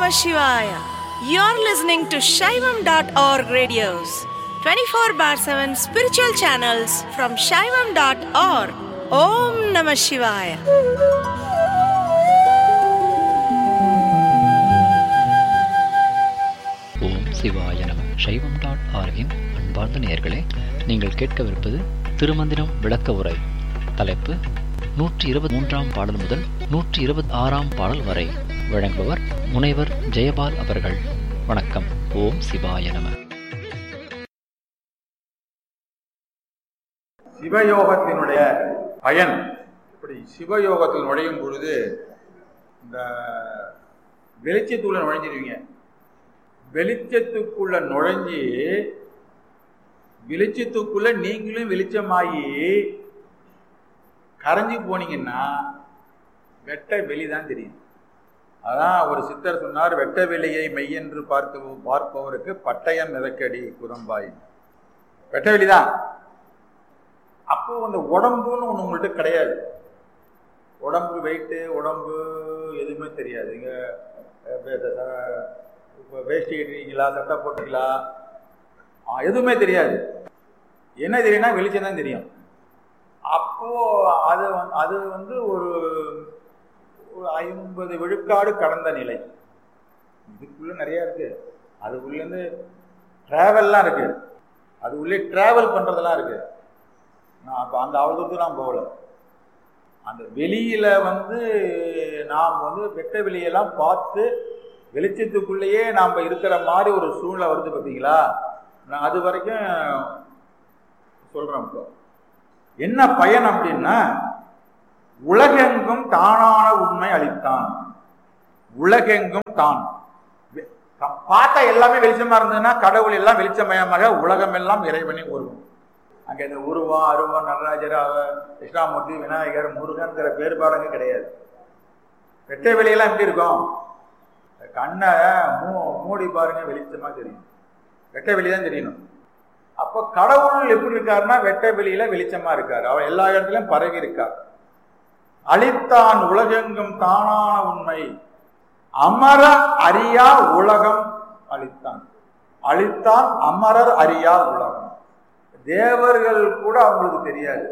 Namah Shivaya. You're listening to Shaivam.org radios, 24 bar 7 spiritual channels from Shaivam.org. Om Namah Shivaya. ஓம் சிவாய நம சைவம் dot ஆர்கின் அன்பார்ந்த நேயர்களே நீங்கள் கேட்கவிருப்பது திருமந்திரம் விளக்க உரை தலைப்பு நூற்றி இருபத்தி மூன்றாம் பாடல் முதல் நூற்றி இருபத்தி ஆறாம் பாடல் வரை வழங்குபவர் முனைவர் ஜெயபால் அவர்கள் வணக்கம் ஓம் சிவாய நம சிவயோகத்தினுடைய பயன் இப்படி சிவயோகத்தில் நுழையும் பொழுது இந்த வெளிச்சத்துக்குள்ள நுழைஞ்சிருவீங்க வெளிச்சத்துக்குள்ள நுழைஞ்சி வெளிச்சத்துக்குள்ள நீங்களும் வெளிச்சமாகி கரைஞ்சி போனீங்கன்னா வெட்ட வெளிதான் தெரியும் அதான் ஒரு சித்தர் சொன்னார் வெட்ட வெளியை மெய்யென்று பார்த்து பார்ப்பவருக்கு பட்டயம் மிதக்கடி குரம்பாய் வெட்ட வெளிதான் அப்போ அந்த உடம்புன்னு ஒன்று உங்கள்கிட்ட கிடையாது உடம்பு வெயிட்டு உடம்பு எதுவுமே தெரியாது இங்கே இப்போ வேஷ்டி கட்டுறீங்களா சட்டை போட்டுங்களா ஆ, எதுவுமே தெரியாது என்ன தெரியும்னா வெளிச்சம் தான் தெரியும் அப்போ அது வந்து அது வந்து ஒரு ஒரு ஐம்பது விழுக்காடு கடந்த நிலை இதுக்குள்ள நிறைய இருக்கு அதுக்குள்ளேருந்து ட்ராவல்லாம் இருக்கு அது உள்ளே ட்ராவல் பண்ணுறதெல்லாம் இருக்கு நான் அப்போ அந்த அவ்வளோ தூரத்துக்கு நான் போகல அந்த வெளியில வந்து நாம் வந்து வெட்ட வெளியெல்லாம் பார்த்து வெளிச்சத்துக்குள்ளேயே நாம் இருக்கிற மாதிரி ஒரு சூழ்நிலை வருது பார்த்தீங்களா நான் அது வரைக்கும் சொல்கிறேன் இப்போ என்ன பயன் அப்படின்னா உலகெங்கும் தானான உண்மை அளித்தான் உலகெங்கும் தான் வெ- க- பார்த்தா எல்லாமே வெளிச்சமா இருந்ததுன்னா கடவுள் எல்லாம் வெளிச்சமயமாக உலகம் எல்லாம் இறைவனை உருவம் அங்க இந்த உருவம் அருவம் நடராஜர் அவ- கிருஷ்ணாமூர்த்தி விநாயகர் முருகன்கிற வேறுபாடுங்க கிடையாது வெட்ட வெளியெல்லாம் எப்படி இருக்கும் கண்ணை மூ மூடி பாருங்க வெளிச்சமா தெரியும் வெட்ட வெளி தான் தெரியணும் அப்போ கடவுள் எப்படி இருக்காருன்னா வெட்ட வெளியில வெளிச்சமா இருக்காரு அவர் எல்லா இடத்துலயும் பரவி இருக்கார் அளித்தான் உலகெங்கும் தானான உண்மை அமர அறியா உலகம் அளித்தான் அளித்தான் அமரர் அறியா உலகம் தேவர்கள் கூட அவங்களுக்கு தெரியாது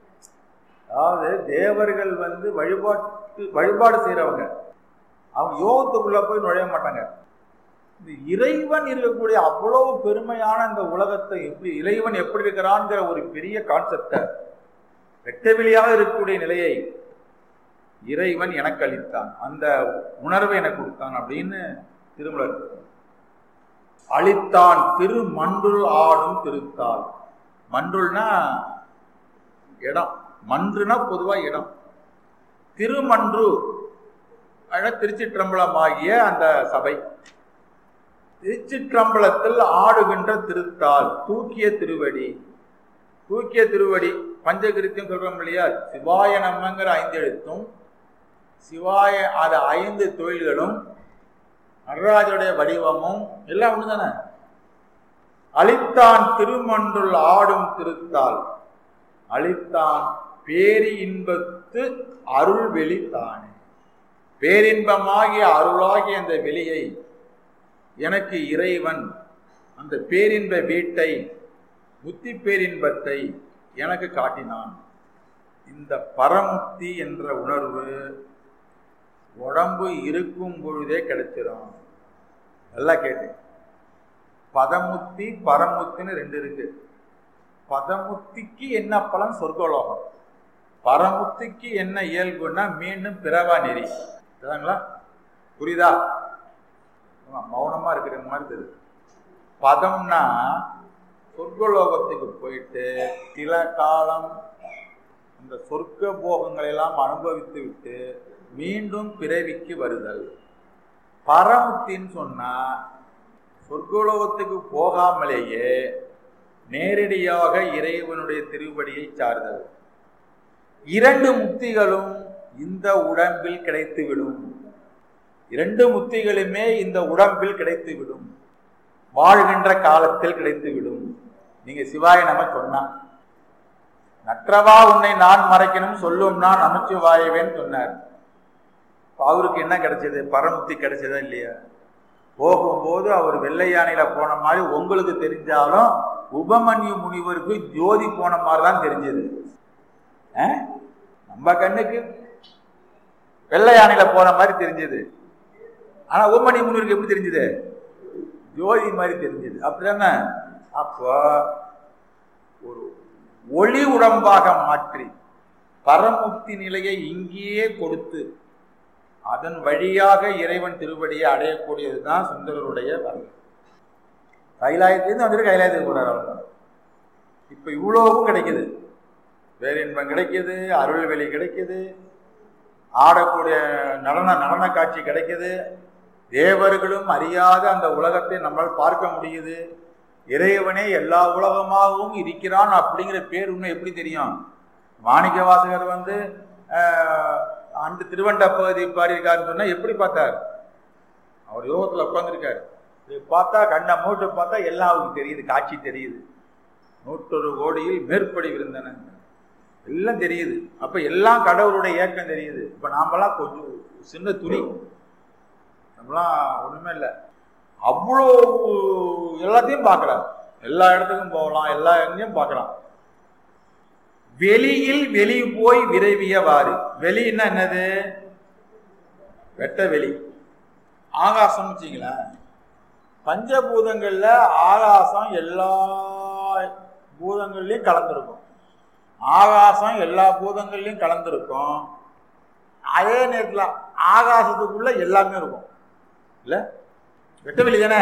அதாவது தேவர்கள் வந்து வழிபாட்டு வழிபாடு செய்றவங்க அவங்க யோகத்துக்குள்ள போய் நுழைய மாட்டாங்க இந்த இறைவன் இருக்கக்கூடிய அவ்வளவு பெருமையான இந்த உலகத்தை எப்படி இறைவன் எப்படி இருக்கிறான்ங்கிற ஒரு பெரிய கான்செப்டை வெட்டவெளியாக இருக்கக்கூடிய நிலையை இறைவன் எனக்கு அளித்தான் அந்த உணர்வை எனக்கு கொடுத்தான் அப்படின்னு திருமலர் அளித்தான் திரு மன்றுள் ஆடும் திருத்தாள் மன்றுள்னா இடம் மன்றுனா பொதுவா இடம் திருமன்று அழ திருச்சிற்றம்பலமாகிய அந்த சபை திருச்சிற்றம்பலத்தில் ஆடுகின்ற திருத்தாள் தூக்கிய திருவடி தூக்கிய திருவடி பஞ்சகிருத்தியம் சொல்றோம் இல்லையா சிவாய நம்மங்கிற ஐந்து எழுத்தும் சிவாய அது ஐந்து தொழில்களும் நடராஜருடைய வடிவமும் எல்லாம் ஒன்று தானே அளித்தான் திருமன்றுள் ஆடும் திருத்தாள் அளித்தான் பேரி இன்பத்து அருள் வெளித்தானே பேரின்பமாகிய அருளாகிய அந்த வெளியை எனக்கு இறைவன் அந்த பேரின்ப வீட்டை புத்தி பேரின்பத்தை எனக்கு காட்டினான் இந்த பரமுக்தி என்ற உணர்வு உடம்பு இருக்கும் பொழுதே கிடைச்சிரும் நல்லா கேட்டேன் பதமுத்தி பரமுத்தின்னு ரெண்டு இருக்கு பதமுத்திக்கு என்ன பலன் சொர்க்கலோகம் பரமுத்திக்கு என்ன இயல்புன்னா மீண்டும் பிறவா நெறி சரிங்களா புரியுதா ஆமா, மௌனமா இருக்கிற மாதிரி தெரியுது பதம்னா சொர்க்கலோகத்துக்கு போயிட்டு சில காலம் இந்த சொர்க்க போகங்களை எல்லாம் அனுபவித்து விட்டு மீண்டும் பிறவிக்கு வருதல் பரமுத்தின்னு சொன்னா சொர்க்கலோகத்துக்கு போகாமலேயே நேரடியாக இறைவனுடைய திருவடியை சார்தல் இரண்டு முக்திகளும் இந்த உடம்பில் கிடைத்துவிடும் இரண்டு முக்திகளுமே இந்த உடம்பில் கிடைத்துவிடும் வாழ்கின்ற காலத்தில் கிடைத்துவிடும் நீங்க சிவாய நம சொன்னா நற்றவா உன்னை நான் மறைக்கணும் சொல்லும்னா நமச்சிவாயவேன்னு சொன்னார் இப்ப அவருக்கு என்ன கிடைச்சது பரமுக்தி கிடைச்சதா இல்லையா போகும்போது அவர் வெள்ளை யானையில போன மாதிரி உங்களுக்கு தெரிஞ்சாலும் உபமன்யு முனிவருக்கு ஜோதி போன மாதிரி தான் தெரிஞ்சது அஹ்? நம்ம கண்ணுக்கு வெள்ளை யானையில போன மாதிரி தெரிஞ்சது ஆனா உபமன்யு முனிவருக்கு எப்படி தெரிஞ்சது ஜோதி மாதிரி தெரிஞ்சது அப்படிதானே அப்போ ஒரு ஒளி உடம்பாக மாற்றி பரமுக்தி நிலையை இங்கேயே கொடுத்து அதன் வழியாக இறைவன் திருவடியை அடையக்கூடியது தான் சுந்தரருடைய வரலாறு கைலாயத்திலேருந்து வந்துட்டு கைலாயத்துக்கு போறாரு அவ்வளவுதான் இப்ப இவ்வளவும் கிடைக்குது பேரின்பம் கிடைக்குது அருள்வெளி கிடைக்குது ஆடக்கூடிய நடன நடன காட்சி கிடைக்குது தேவர்களும் அறியாத அந்த உலகத்தை நம்மால் பார்க்க முடியுது இறைவனே எல்லா உலகமாகவும் இருக்கிறான் அப்படிங்கிற பேர் இன்னும் எப்படி தெரியும் மாணிக்க வாசகர் வந்து ஆஹ், அந்த திருவண்ட பகுதி பாடியிருக்காருன்னு சொன்னா எப்படி பார்த்தார் அவர் யோகத்துல உட்கார்ந்துருக்காரு இது பார்த்தா கண்ணை மூட்டு பார்த்தா எல்லாம் அவருக்கு தெரியுது காட்சி தெரியுது நூற்றொரு கோடியில் மேற்படி விருந்தன எல்லாம் தெரியுது அப்ப எல்லாம் கடவுளுடைய ஏக்கம் தெரியுது இப்ப நாமெல்லாம் கொஞ்சம் சின்ன துளி நம்மளாம் ஒண்ணுமே இல்லை அவ்வளோ எல்லாத்தையும் பார்க்கலாம் எல்லா இடத்துக்கும் போகலாம் எல்லா இடத்தையும் பார்க்கலாம் வெளியில் வெளி போய் விரைவியவாறு வெளின்னா என்னது வெட்ட வெளி ஆகாசம் வச்சுங்களேன் பஞ்சபூதங்கள்ல ஆகாசம் எல்லா பூதங்கள்லயும் கலந்துருக்கும் ஆகாசம் எல்லா பூதங்கள்லயும் கலந்துருக்கும் அதே நேரத்தில் ஆகாசத்துக்குள்ள எல்லாமே இருக்கும் இல்ல வெட்ட வெளி தானே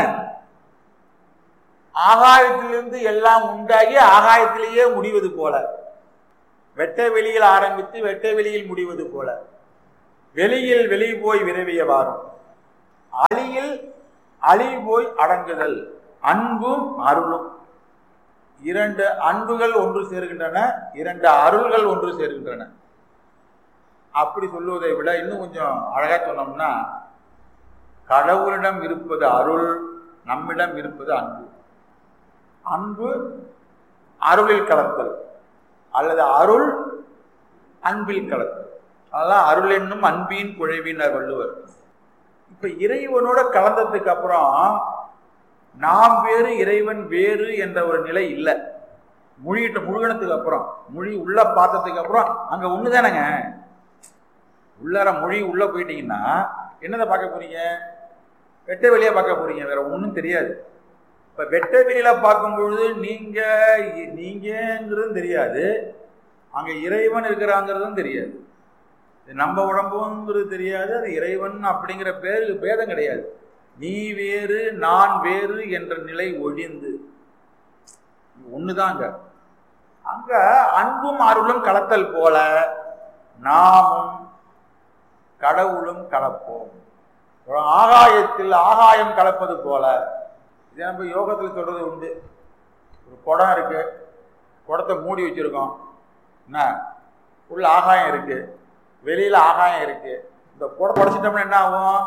ஆகாயத்திலிருந்து எல்லாம் உண்டாகி ஆகாயத்திலேயே முடிவது போல வெட்ட வெளியில் ஆரம்பித்து வெட்ட வெளியில் முடிவது போல வெளியில் வெளி போய் விரைவிய வாரும் அழியில் அழி போய் அடங்குதல் அன்பும் அருளும் இரண்டு அன்புகள் ஒன்று சேர்கின்றன இரண்டு அருள்கள் ஒன்று சேர்கின்றன அப்படி சொல்லுவதை விட இன்னும் கொஞ்சம் அழகா சொன்னோம்னா கடவுளிடம் இருப்பது அருள் நம்மிடம் இருப்பது அன்பு அன்பு அருளில் கலத்தல் அல்லது அருள் அன்பில் கலத்தல் அதெல்லாம் அருள் என்னும் அன்பின் குழைவினர் வள்ளுவர் இப்ப இறைவனோட கலந்ததுக்கு அப்புறம் நாம் வேறு இறைவன் வேறு என்ற ஒரு நிலை இல்லை மொழிகிட்ட முழுகினத்துக்கு அப்புறம் மொழி உள்ள பார்த்ததுக்கு அப்புறம் அங்க ஒண்ணுதானங்க உள்ளார மொழி உள்ள போயிட்டீங்கன்னா என்னதை பார்க்க போறீங்க வெட்ட வெளியா பார்க்க போறீங்க வேற ஒன்றும் தெரியாது இப்ப வெட்ட வெளியில பார்க்கும் பொழுது நீங்க நீங்கிறது தெரியாது அங்க இறைவன் இருக்கிறாங்கிறதும் தெரியாது இது நம்ம உடம்புங்கிறது தெரியாது அது இறைவன் அப்படிங்கிற பேரு பேதம் கிடையாது நீ வேறு நான் வேறு என்ற நிலை ஒழிந்து ஒண்ணுதாங்க அங்க அன்பும் அருளும் கலத்தல் போல நாமும் கடவுளும் கலப்போம் ஒரு ஆகாயத்தில் ஆகாயம் கலப்பது போல இது நம்ம யோகத்தில் சொல்றது உண்டு ஒரு குடம் இருக்கு குடத்தை மூடி வச்சிருக்கோம் என்ன உள்ள ஆகாயம் இருக்கு வெளியில ஆகாயம் இருக்கு இந்த குடம் உடச்சிட்டோம்னா என்ன ஆகும்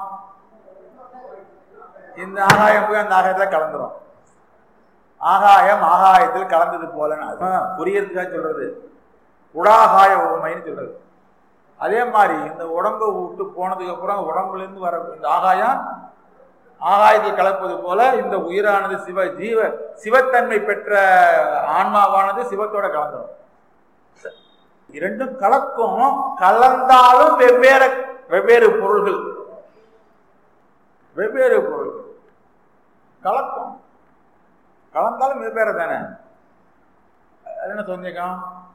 இந்த ஆகாயம் போய் அந்த ஆகாயத்துல கலந்துரும் ஆகாயம் ஆகாயத்தில் கலந்தது போல புரியறதுக்காக சொல்றது உடாகாய உமைன்னு சொல்றது அதே மாதிரி இந்த உடம்பை விட்டு போனதுக்கு அப்புறம் உடம்புல இருந்து வர இந்த ஆகாயம் ஆகாயத்தில் கலப்பது போல இந்த உயிரானது சிவ ஜீவ சிவத்தன்மை பெற்ற ஆன்மாவானது சிவத்தோட கலந்துடும் இரண்டும் கலக்கும் கலந்தாலும் வெவ்வேறு வெவ்வேறு பொருள்கள் வெவ்வேறு பொருள்கள் கலக்கும் கலந்தாலும் வெவ்வேறு தானே அது என்ன சொன்னீங்க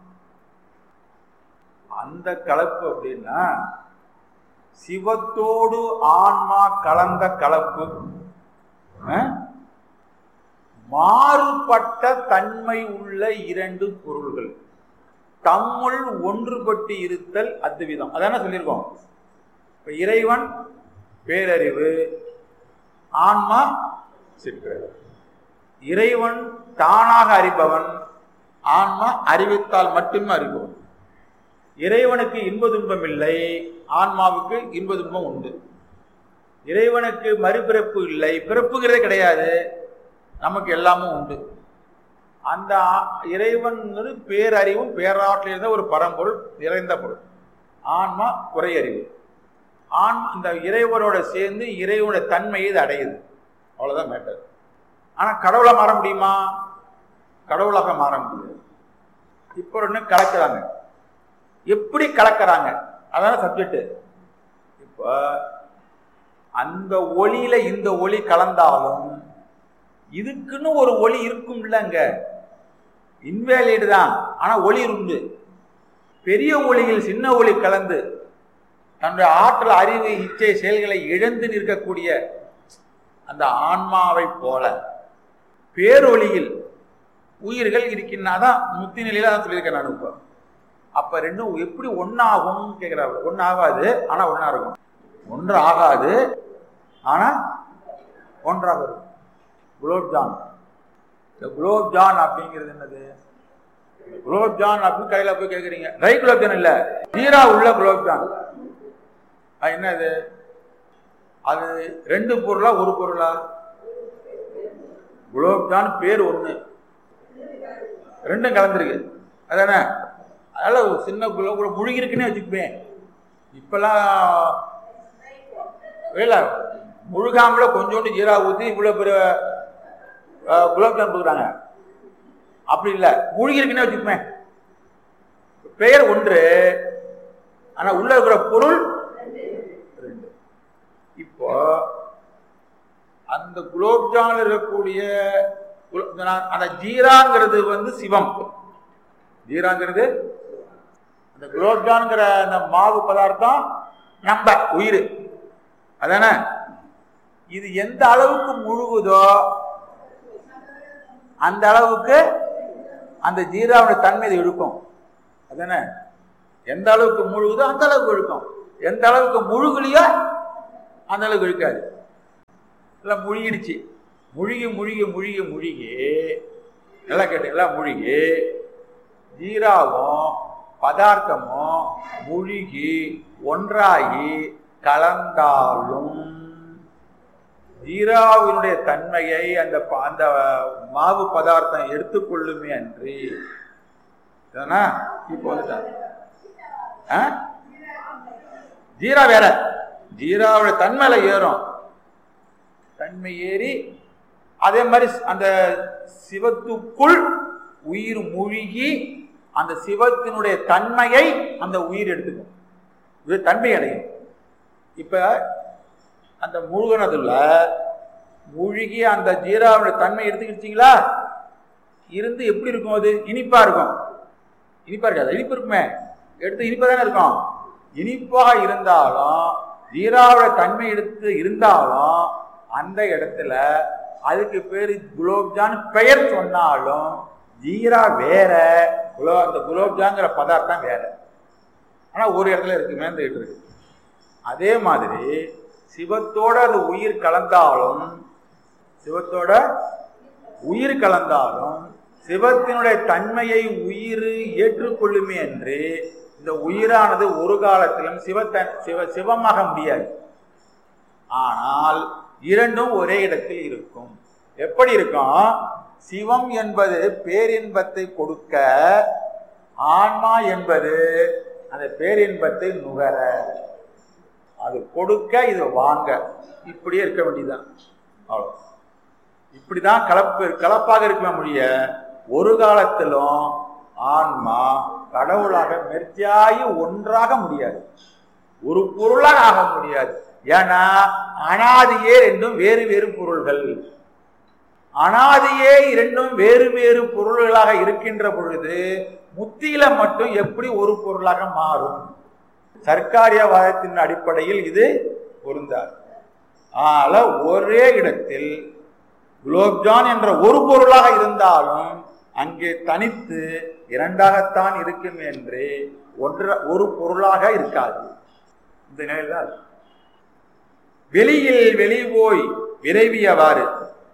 அந்த கலப்பு அப்படின்னா சிவத்தோடு ஆன்மா கலந்த கலப்பு அஹ்? மாறுபட்ட தன்மை உள்ள இரண்டு பொருள்கள் தம்முள் ஒன்றுபட்டு இருத்தல் அத்துவிதம் அதான சொல்லியிருக்கோம் இப்ப இறைவன் பேரறிவு ஆன்மா சிற்றறிவு இறைவன் தானாக அறிபவன் ஆன்மா அறிவித்தால் மட்டுமே அறிபவன் இறைவனுக்கு இன்ப துன்பம் இல்லை ஆன்மாவுக்கு இன்ப துன்பம் உண்டு இறைவனுக்கு மறுபிறப்பு இல்லை பிறப்புங்கிறதே கிடையாது நமக்கு எல்லாமும் உண்டு அந்த ஆ- இறைவன்கிறது பேரறிவும் பேராற்றல் இருந்த ஒரு பரம்பொருள் நிறைந்த பொருள் ஆன்மா குறையறிவு ஆன்மா இந்த இறைவனோட சேர்ந்து இறைவனோட தன்மையை இது அடையுது அவ்வளவுதான் மேட்டர் ஆனா கடவுளா மாற முடியுமா கடவுளாக மாற முடியாது இப்போ ஒன்று கலக்கிறாங்க எப்படி கலக்கிறாங்க அதான சப்ஜெக்ட் இப்போ அந்த ஒளியில இந்த ஒளி கலந்தாலும் இதுக்குன்னு ஒரு ஒளி இருக்கும் இல்லைங்க இன்வேலிடு தான் ஆனா ஒளி உண்டு பெரிய ஒளியில் சின்ன ஒளி கலந்து தன்னுடைய ஆற்றல் அறிவு இச்சை செயல்களை இழந்து நிற்கக்கூடிய அந்த ஆன்மாவை போல பேரொளியில் உயிர்கள் இருக்கின்னாதான் முத்தி நிலையில தான் சொல்லியிருக்கேன் நான் இப்போ அப்ப ரெண்டும் எப்படி ஒன்னாகும் கேட்கிறாரு ஒன்னாகாது ஆனா ஒன்னா இருக்கும் ஒன்று ஆகாது ஆனா ஒன்றாக இருக்கும் குலோப் ஜான் இந்த குலோப் ஜான் அப்படிங்கிறது என்னது குலோப் ஜான் அப்படின்னு கையில போய் கேட்குறீங்க ட்ரை குலோப் ஜான் இல்ல ஜீரா உள்ள குலோப் ஜான் அது என்னது அது ரெண்டு பொருளா ஒரு பொருளா குலோப் ஜான் பேர் ஒண்ணு ரெண்டும் கலந்துருக்கு அதானே அதனால ஒரு சின்ன குலோப் முழுகி இருக்குன்னே வச்சுக்குவேன் இப்பெல்லாம் இல்ல முழுகாமல கொஞ்சோண்டு ஜீரா ஊத்தி இவ்வளவு பெரிய அஹ், குலோப் ஜான் கொடுக்குறாங்க அப்படி இல்ல மூழ்கி இருக்குன்னே வச்சுக்குமே பெயர் ஒன்று ஆனா உள்ள இருக்கிற பொருள் ரெண்டு இப்போ அந்த குலோப்ஜான் இருக்கக்கூடிய குலோ- நான் அந்த ஜீராங்கிறது வந்து சிவம் ஜீராங்கிறது அந்த குலோப்ஜான்ங்கிற அந்த மாவு பதார்த்தம் நம்ம உயிர் அதானே இது எந்த அளவுக்கு முழுகுதோ அந்த அளவுக்கு அந்த ஜீராவுடைய தன்மை இது இழுக்கும் அதானே எந்த அளவுக்கு முழுகுதோ அந்த அளவுக்கு இழுக்கும் எந்த அளவுக்கு முழுகலையோ அந்த அளவுக்கு இழுக்காது இல்லை முழுகிடுச்சு முழுகி முழுகி முழுகி முழுகி நல்லா கேட்டீங்களா முழுகி ஜீராவும் பதார்த்தமும் முழுகி ஒன்றாகி கலந்தாலும் ஜீராவினுடைய தன்மையை அந்த ப- அந்த மாவு பதார்த்தம் எடுத்துக்கொள்ளுமே அன்றி இதனா இப்போ வந்துட்டான் ஆ? ஜீரா வேற ஜீராவோட தன்மையில ஏறும் தன்மை ஏறி அதே மாதிரி அந்த சிவத்துக்குள் உயிர் மூழ்கி அந்த சிவத்தினுடைய தன்மையை அந்த உயிர் எடுத்துக்கும் இது தன்மை அடையும் இப்ப அந்த முழுகினதுல மூழ்கி அந்த ஜீராவுடைய தன்மை எடுத்துக்கிட்டீங்களா இருந்து எப்படி இருக்கும் அது இனிப்பா இருக்கும் இனிப்பா இருக்காது இனிப்பு இருக்குமே எடுத்து இனிப்பா தானே இருக்கும் இனிப்பாக இருந்தாலும் ஜீராவோட தன்மை எடுத்து இருந்தாலும் அந்த இடத்துல அதுக்கு பேரு குலோப்ஜான் பெயர் சொன்னாலும் ஜீரா வேற குலோ அந்த குலோப்ஜாங்கிற பதார்த்தம் வேற ஆனா ஒரு இடத்துல இருக்கு மேந்துகிட்டு இருக்கு அதே மாதிரி சிவத்தோட அது உயிர் கலந்தாலும் சிவத்தோட உயிர் கலந்தாலும் சிவத்தினுடைய தன்மையை உயிர் ஏற்றுக்கொள்ளுமே என்று இந்த உயிரானது ஒரு காலத்திலும் சிவத்தன் சிவ சிவமாக முடியாது ஆனால் இரண்டும் ஒரே இடத்தில் இருக்கும் எப்படி இருக்கும் சிவம் என்பது பேரின்பத்தை கொடுக்க ஆன்மா என்பது அந்த பேரின்பத்தை நுகர அது கொடுக்க இது வாங்க இப்படியே இருக்க வேண்டியதுதான் அவ்வளோ இப்படிதான் கலப்பு கலப்பாக இருக்க முடிய ஒரு காலத்திலும் ஆன்மா கடவுளாக மெர்த்தியாகி ஒன்றாக முடியாது ஒரு பொருளாக ஆக முடியாது ஏன்னா அனாதியே ரெண்டும் வேறு வேறு பொருள்கள் அனாதியே இரண்டும் வேறு வேறு பொருள்களாக இருக்கின்ற பொழுது முத்தியில மட்டும் எப்படி ஒரு பொருளாக மாறும் சர்க்காரியவாதத்தின் அடிப்படையில் இது பொருந்தாது ஆனால ஒரே இடத்தில் குலோப்ஜான் என்ற ஒரு பொருளாக இருந்தாலும் அங்கே தனித்து இரண்டாகத்தான் இருக்கும் என்று ஒன்ற ஒரு பொருளாக இருக்காது இந்த நிலையில் தான் வெளியில் வெளி போய் விரைவியவாறு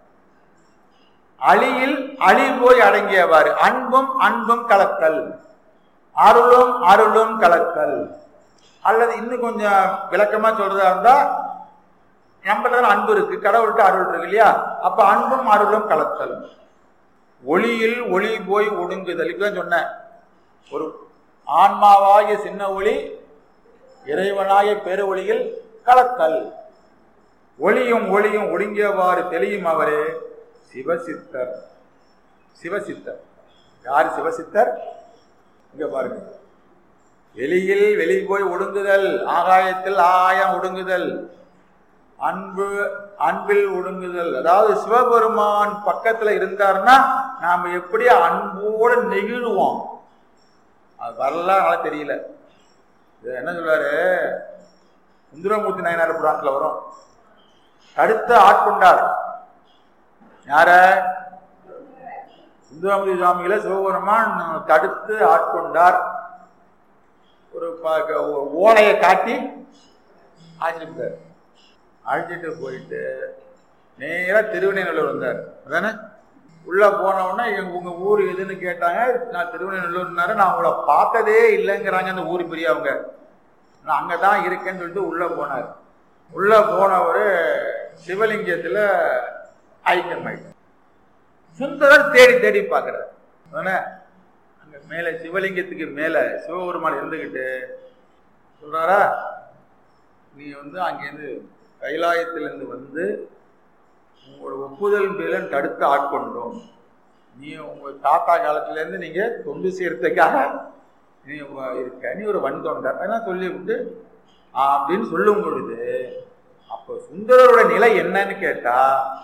அழியில் அழி போய் அடங்கியவாறு அன்பும் அன்பும் கலத்தல் அருளும் அருளும் கலத்தல் அல்லது இன்னும் கொஞ்சம் விளக்கமா சொல்றதா இருந்தா நம்மள அன்பு இருக்கு கடவுள்கிட்ட அருள் இருக்கு இல்லையா அப்ப அன்பும் அருளும் கலத்தல் ஒளியில் ஒளி போய் ஒடுங்குதல் இதுதான் சொன்னேன் ஒரு ஆன்மாவாகிய சின்ன ஒளி இறைவனாய பெரு ஒளியில் கலத்தல் ஒளியும் ஒளியும் ஒடுங்கியவாறு தெளியும் அவரே சிவசித்தர் சிவசித்தர் யார் சிவசித்தர் இங்க பாருங்க வெளியில் வெளி போய் ஒடுங்குதல் ஆகாயத்தில் ஆகாயம் ஒடுங்குதல் அன்பு அன்பில் ஒடுங்குதல் அதாவது சிவபெருமான் பக்கத்துல இருந்தாருன்னா நாம எப்படி அன்போடு நெகிழுவோம் அது வரலாம் நல்லா தெரியல இது என்ன சொல்றாரு சுந்தரமூர்த்தி நாயனார் புராணத்துல வரும் தடுத்து ஆட்கொண்டார் யார சுந்தரமூர்த்தி சுவாமிகளை சிவபெருமான் தடுத்து ஆட்கொண்டார் ஒரு ப- ஒரு ஓலையை காட்டி அழைச்சிட்டார் அழைச்சிட்டு போயிட்டு நேரா திருவண்ணூர் வந்தார் அதானே உள்ள போன உடனே எங்க உங்க ஊர் எதுன்னு கேட்டாங்க நான் திருவண்ணூர்னாரு நான் உங்களை பார்த்ததே இல்லைங்கிறாங்க அந்த ஊர் பெரியவங்க நான் அங்கதான் இருக்கேன்னு சொல்லிட்டு உள்ள போனார் உள்ள போனவர் சிவலிங்கத்துல ஐக்கியமாயிட்டார் சுந்தரர் தேடி தேடி பார்க்கிறார் அதானே அங்க மேல சிவலிங்கத்துக்கு மேல சிவபெருமான் இருந்துகிட்டு சொல்றாரா நீ வந்து அங்கேருந்து கைலாயத்திலிருந்து வந்து உங்களோட ஒப்புதல் பேரில் தடுத்து ஆட்கொண்டோம் நீ உங்க தாத்தா காலத்திலேருந்து நீங்க தொண்டு செய்யறதுக்காக நீ வ- இருக்க நீ ஒரு வன் தொண்டர் அதெல்லாம் சொல்லி விட்டு ஆ, அப்படின்னு சொல்லும் பொழுது அப்போ சுந்தரரோட நிலை என்னன்னு கேட்டா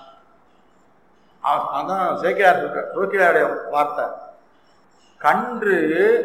அ- அதான் சேக்கியார் சொல்ற சோக்கியாருடைய வார்த்தை கன்று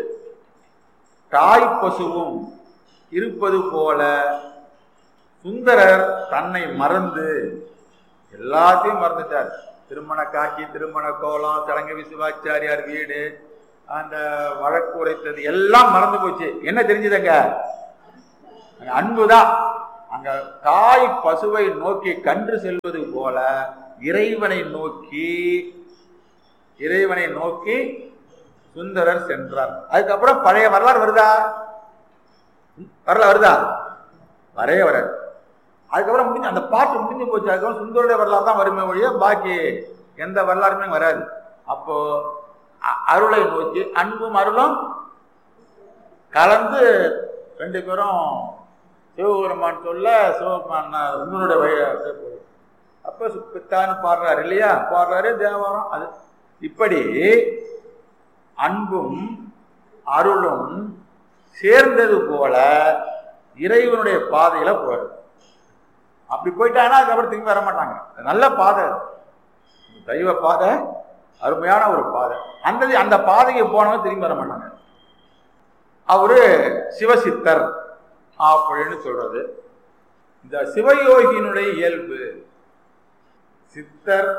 தாய் பசுவும் இருப்பது போல சுந்தரர் தன்னை மறந்து எல்லாத்தையும் மறந்துட்டார் திருமண காட்சி திருமண கோலம் சடங்கு விசுவாச்சாரியார் வீடு அந்த வழக்கு உரைத்தது எல்லாம் மறந்து போச்சு என்ன தெரிஞ்சதுங்க அங்க அன்புதான் அங்க தாய் பசுவை நோக்கி கன்று செல்வது போல இறைவனை நோக்கி இறைவனை நோக்கி சுந்தரர் சென்றார் அதுக்கப்புறம் பழைய வரலாறு வருதா வரல வருதா வரவே வராது அதுக்கப்புறம் முடிஞ்சு அந்த பாட்டு முடிஞ்சு போச்சு அதுக்கப்புறம் சுந்தருடைய வரலாறு தான் வருமே ஒழிய பாக்கி எந்த வரலாறுமே வராது அப்போ அ- அருளை நோக்கி அன்பும் அருளும் கலந்து ரெண்டு பேரும் சிவபெருமான் சொல்ல சிவபெருமான் சுந்தருடைய வழியா அப்ப சு- பித்தான்னு பாடுறாரு இல்லையா பாடுறாரு தேவாரம் அது இப்படி அன்பும் அருளும் சேர்ந்தது போல இறைவனுடைய பாதையில போறது அப்படி போயிட்டாங்கன்னா அதுக்கப்புறம் திரும்பி வர மாட்டாங்க அது நல்ல பாதை அது. தெய்வ பாதை அருமையான ஒரு பாதை அந்த அந்த பாதைக்கு போனவங்க திரும்பி வர மாட்டாங்க அவரு சிவசித்தர் அப்படின்னு சொல்றது இந்த சிவயோகியினுடைய இயல்பு சித்தர்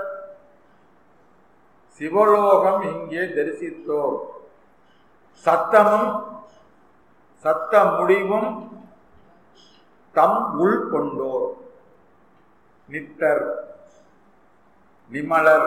சிவலோகம் இங்கே தரிசித்தோர் சத்தமும் சத்த முடிவும் தம் உள் கொண்டோர் நித்தர் நிமலர்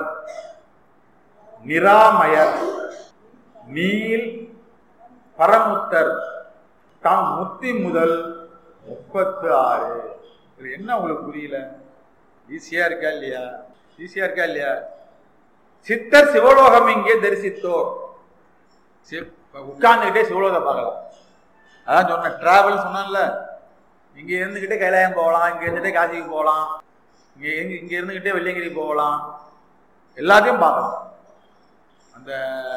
நிராமயர் நீல் பரமுத்தர் தாம் முத்தி முதல் முப்பத்து ஆறு இது என்ன உங்களுக்கு புரியல ஈஸியா இருக்கா இல்லையா ஈஸியா இருக்கா இல்லையா சித்தர் சிவலோகம் இங்கே தரிசித்தோர் சி- உட்கார்ந்துகிட்டே சிவலோகம் பார்க்கலாம் அதான் சொன்னேன் டிராவல் சொன்னேன்ல இங்க இருந்துகிட்டே கைலாயம் போகலாம் இங்க இருந்துகிட்டே காசிக்கு போகலாம் இங்க எங்க இங்க இருந்துகிட்டே வெள்ளியங்கிரி போகலாம் எல்லாத்தையும் பார்க்கலாம் அந்த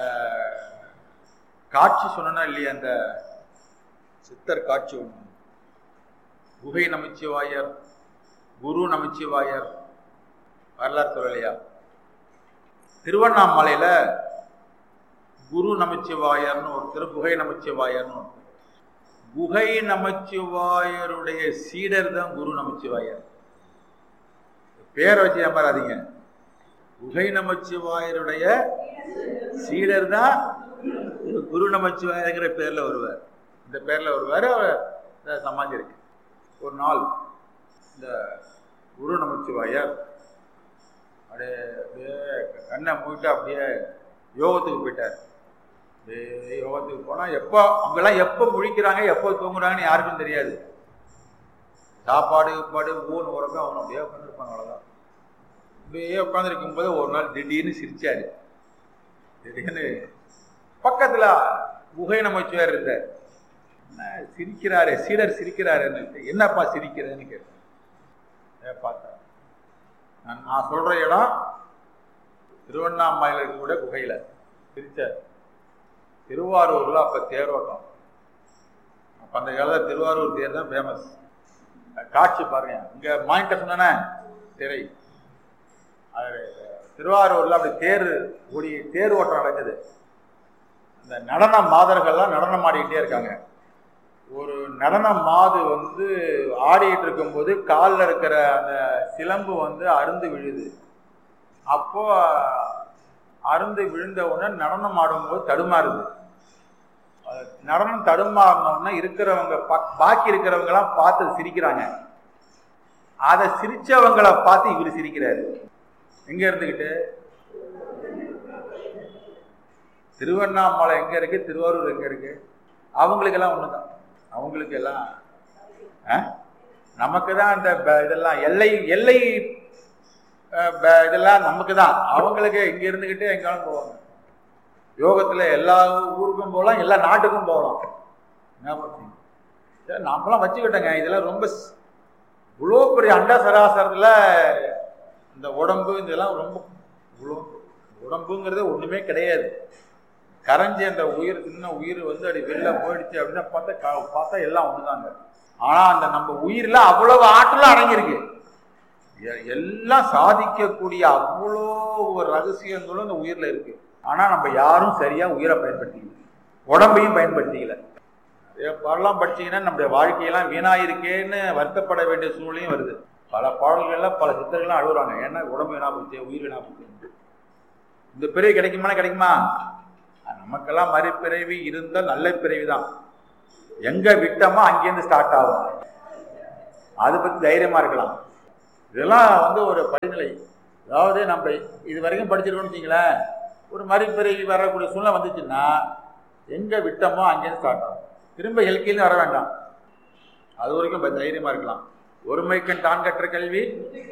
காட்சி சொன்னா இல்லையா அந்த சித்தர் காட்சி ஒண்ணு குகை நமச்சிவாயர் குரு நமச்சிவாயர் வரலாறு சொல்லலையா திருவண்ணாமலையில குரு நமச்சிவாயர்னு ஒருத்தர் குகை நமச்சிவாயர்னு ஒருத்தர் குகை நமச்சிவாயருடைய சீடர் தான் குரு நமச்சிவாயர் பேரை வச்சு ஏமாறாதீங்க குகை நமச்சிவாயருடைய சீடர் தான் குரு நமச்சிவாயங்கிற பேர்ல வருவார் இந்த பேர்ல வருவார் அவர் இந்த சமாதி இருக்கு ஒரு நாள் இந்த குரு நமச்சிவாயர் அப்படியே அப்படியே கண்ணை மூட்டு அப்படியே யோகத்துக்கு போயிட்டார் அப்படியே யோகத்துக்கு போனா எப்போ அவங்கெல்லாம் எப்போ முழிக்கிறாங்க எப்போ தூங்குறாங்கன்னு யாருக்கும் தெரியாது சாப்பாடு கீப்பாடு ஊன் உறக்கம் அவன் அப்படியே உட்காந்துருப்பாங்க அவ்வளோதான் அப்படியே உட்காந்துருக்கும் போது ஒரு நாள் திடீர்னு சிரிச்சாரு திடீர்னு பக்கத்துல குகை நமச்சிவார் இருந்தார் என்ன சிரிக்கிறாரே சீடர் சிரிக்கிறாருன்னு என்னப்பா சிரிக்கிறேன்னு கேட்டேன் ஏ, பார்த்தேன் நான் நான் சொல்ற இடம் திருவண்ணாமலையில் இருக்கக்கூடிய குகையில திருச்ச திருவாரூர்ல அப்ப தேரோட்டம் அப்ப அந்த காலத்துல திருவாரூர் தேர் தான் ஃபேமஸ் காட்சி பாருங்க இங்க மாயிட்ட சொன்னேனே திரை அது திருவாரூர்ல அப்படி தேர் ஓடி தேர் ஓட்டம் நடக்குது அந்த நடன மாதர்கள்லாம் நடனம் ஆடிக்கிட்டே இருக்காங்க ஒரு நடன மாது வந்து ஆடிட்டு இருக்கும்போது காலில் இருக்கிற அந்த சிலம்பு வந்து அருந்து விழுது அப்போ அருந்து விழுந்த உடனே நடனம் ஆடும்போது தடுமாறுது அது நடனம் தடுமாறின உடனே இருக்கிறவங்க பா- பாக்கி இருக்கிறவங்கலாம் பார்த்து சிரிக்கிறாங்க அதை சிரிச்சவங்களை பார்த்து இவர் சிரிக்கிறாரு எங்க இருந்துகிட்டு திருவண்ணாமலை எங்க இருக்கு திருவாரூர் எங்க இருக்கு அவங்களுக்கெல்லாம் ஒண்ணுதான் அவங்களுக்கு எல்லாம் நமக்கு தான் அந்த ப- இதெல்லாம் எல்லை எல்லை அஹ், ப- இதெல்லாம் நமக்கு தான் அவங்களுக்கு இங்க இருந்துகிட்டு எங்காலும் போவாங்க யோகத்துல எல்லா ஊருக்கும் போகலாம் எல்லா நாட்டுக்கும் போகலாம் என்ன பண்ணுறீங்க சரி நாமெல்லாம் வச்சுக்கிட்டோங்க இதெல்லாம் ரொம்ப ஸ்- இவ்வளோ பெரிய அண்ட சராசரத்தில் இந்த உடம்பு இதெல்லாம் ரொம்ப இவ்வளோ உடம்புங்கிறது ஒன்றுமே கிடையாது கரைஞ்சி அந்த உயிர் சின்ன உயிர் வந்து அப்படி வெளில போயிடுச்சு அப்படின்னா பார்த்தா க- பார்த்தா எல்லாம் ஒண்ணுதாங்க ஆனா அந்த நம்ம உயிர்ல அவ்வளவு ஆற்றலும் அடங்கியிருக்கு எ- எல்லாம் சாதிக்கக்கூடிய அவ்வளோ ஒரு ரகசியங்களும் இந்த உயிர்ல இருக்கு ஆனா நம்ம யாரும் சரியா உயிரை பயன்படுத்திக்கல உடம்பையும் பயன்படுத்திக்கல நிறைய பாடலாம் படிச்சீங்கன்னா நம்முடைய வாழ்க்கையெல்லாம் வீணாயிருக்கேன்னு வருத்தப்பட வேண்டிய சூழ்நிலையும் வருது பல பாடல்கள்ல பல சித்தர்கள்லாம் அழுகுறாங்க ஏன்னா உடம்பு வீணா போச்சு உயிர் வீணா போச்சு இந்த பிறவி கிடைக்குமா கிடைக்குமா நமக்கெல்லாம் மறுபிறவி இருந்தால் நல்ல பிறவி தான் எங்க விட்டோமோ அங்கேருந்து ஸ்டார்ட் ஆகும் அதை பத்தி தைரியமா இருக்கலாம் இதெல்லாம் வந்து ஒரு படிநிலை அதாவது நம்ம இது வரைக்கும் படிச்சிருக்கோம்னு வச்சுங்களேன் ஒரு மறுபிறவி வரக்கூடிய சூழ்நிலை வந்துச்சுன்னா எங்க விட்டோமோ அங்கேருந்து ஸ்டார்ட் ஆகும் திரும்ப எல்கையிலும் வர வேண்டாம் அது வரைக்கும் ப- தைரியமா இருக்கலாம் ஒருமைக்கும் தான் கற்ற கல்வி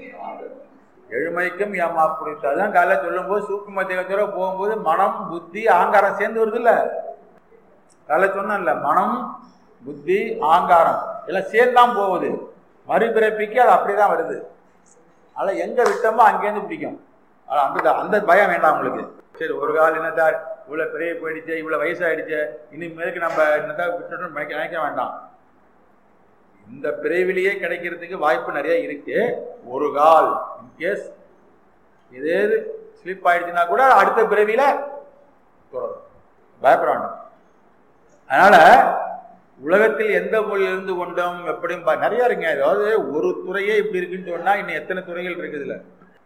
எழுமைக்கும் ஏமா பிடித்து அதான் காலைல சொல்லும்போது சூக்கும தேகத்தோட போகும்போது மனம் புத்தி ஆங்காரம் சேர்ந்து வருது இல்ல காலைல சொன்னேன்ல மனம் புத்தி ஆங்காரம் எல்லாம் சேர்ந்தான் போகுது மறுபிறப்பிக்கு அது அப்படிதான் வருது அதனால எங்க விட்டோமோ அங்கேருந்து பிடிக்கும் ஆனா அந்த அந்த பயம் வேண்டாம் உங்களுக்கு சரி ஒரு கால் என்னதா இவ்வளவு பெரிய போயிடுச்சு இவ்வளவு வயசாயிடுச்சு இனிமேலுக்கு நம்ம என்னதா விட்டுட்டோம்னு நினைக்க நினைக்க வேண்டாம் இந்த பிறவிலேயே கிடைக்கிறதுக்கு வாய்ப்பு நிறைய இருக்கு ஒரு கால் இன்கேஸ் இதே ஸ்லிப் ஆயிடுச்சுன்னா கூட அடுத்த பிறவியில தொடரும் பயப்பட வேண்டாம் அதனால உலகத்தில் எந்த மொழியில் இருந்து கொண்டோம் எப்படியும் பா- நிறைய இருக்குங்க அதாவது ஒரு துறையே இப்படி இருக்குன்னு சொன்னா இன்னும் எத்தனை துறைகள் இருக்குதுல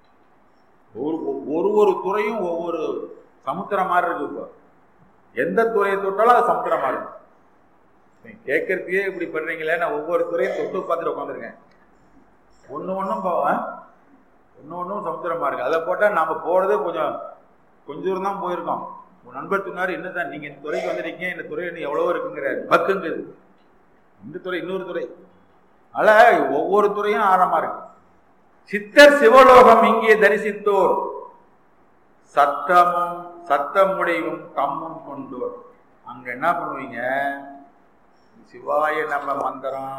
ஒரு ஒரு ஒரு துறையும் ஒவ்வொரு சமுத்திரம் மாதிரி இருக்கு இப்போ எந்த துறையை தொட்டாலும் அது சமுத்திரமா இருக்கு நீங்க கேட்கறதுக்கே இப்படி பண்றீங்களே நான் ஒவ்வொரு துறையும் தொட்டு பார்த்துட்டு உட்காந்துருக்கேன் ஒன்று ஒன்றும் போவேன் ஒன்று ஒன்றும் சமுத்திரமா இருக்கு அதை போட்டால் நாம போறது கொஞ்சம் கொஞ்ச தூரம் தான் போயிருக்கோம் உன் நண்பர் சொன்னார் என்னதான் நீங்க இந்த துறைக்கு வந்திருக்கீங்க இந்த துறை இன்னும் எவ்வளவோ இருக்குங்கிறாரு பக்குங்குது இந்த துறை இன்னொரு துறை அதனால ஒவ்வொரு துறையும் ஆழமா இருக்கு சித்தர் சிவலோகம் இங்கே தரிசித்தோர் சத்தமும் சத்தமுடையும் தம்மும் கொண்டோர் அங்க என்ன பண்ணுவீங்க சிவாய நம்ம மந்திரம்